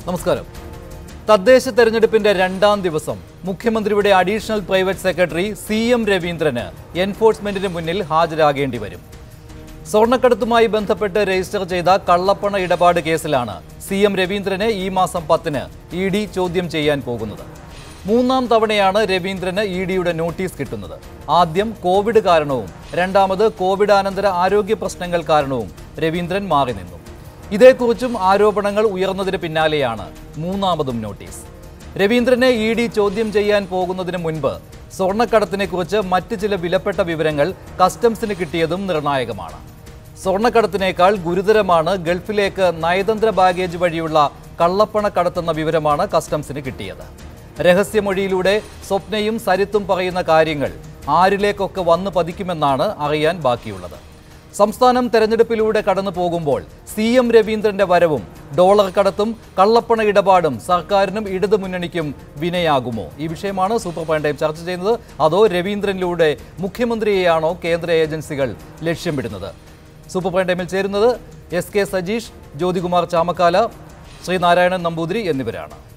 നമസ്കാരം തദ്ദേശ തെരഞ്ഞെടുപ്പിന്റെ രണ്ടാം ദിവസം മുഖ്യമന്ത്രിയുടെ additional private secretary C M രവീന്ദ്രന് എൻഫോഴ്സ്മെന്റിന് മുന്നിൽ ഹാജരാകേണ്ടി വരും സ്വർണ്ണക്കടത്തുമായി ബന്ധപ്പെട്ട് രജിസ്റ്റർ ചെയ്ത കള്ളപ്പണ ഇടപാട് കേസിലാണ് സി എം രവീന്ദ്രനെ ഈ മാസം പത്തിന് ഇ ഡി ചോദ്യം ചെയ്യാൻ പോകുന്നത് മൂന്നാം തവണയാണ് രവീന്ദ്രന് ഇ ഡിയുടെ നോട്ടീസ് കിട്ടുന്നത് ആദ്യം കോവിഡ് കാരണവും രണ്ടാമത് കോവിഡാനന്തര ആരോഗ്യ പ്രശ്നങ്ങൾ കാരണവും രവീന്ദ്രൻ മാറി നിന്നു ഇതേക്കുറിച്ചും ആരോപണങ്ങൾ ഉയർന്നതിന് പിന്നാലെയാണ് മൂന്നാമതും നോട്ടീസ് രവീന്ദ്രനെ ഇ ഡി ചോദ്യം ചെയ്യാൻ പോകുന്നതിന് മുൻപ് സ്വർണ്ണക്കടത്തിനെക്കുറിച്ച് മറ്റ് ചില വിലപ്പെട്ട വിവരങ്ങൾ കസ്റ്റംസിന് കിട്ടിയതും നിർണായകമാണ് സ്വർണ്ണക്കടത്തിനേക്കാൾ ഗുരുതരമാണ് ഗൾഫിലേക്ക് നയതന്ത്ര ബാഗേജ് വഴിയുള്ള കള്ളപ്പണ കടത്തെന്ന വിവരമാണ് കസ്റ്റംസിന് കിട്ടിയത് രഹസ്യമൊഴിയിലൂടെ സ്വപ്നയും സരിത്തും പറയുന്ന കാര്യങ്ങൾ ആരിലേക്കൊക്കെ വന്നു പതിക്കുമെന്നാണ് അറിയാൻ ബാക്കിയുള്ളത് സംസ്ഥാനം തെരഞ്ഞെടുപ്പിലൂടെ കടന്നു പോകുമ്പോൾ സി എം രവീന്ദ്രന്റെ വരവും ഡോളർ കടത്തും കള്ളപ്പണ ഇടപാടും സർക്കാരിനും ഇടതുമുന്നണിക്കും വിനയാകുമോ ഈ വിഷയമാണ് സൂപ്പർ പ്രൈം ടൈം ചർച്ച ചെയ്യുന്നത് അതോ രവീന്ദ്രനിലൂടെ മുഖ്യമന്ത്രിയെയാണോ കേന്ദ്ര ഏജൻസികൾ ലക്ഷ്യമിടുന്നത് സൂപ്പർ പ്രൈം ടൈമിൽ ചേരുന്നത് എസ് കെ സജീഷ് ജ്യോതികുമാർ ചാമക്കാല ശ്രീനാരായണൻ നമ്പൂതിരി എന്നിവരാണ്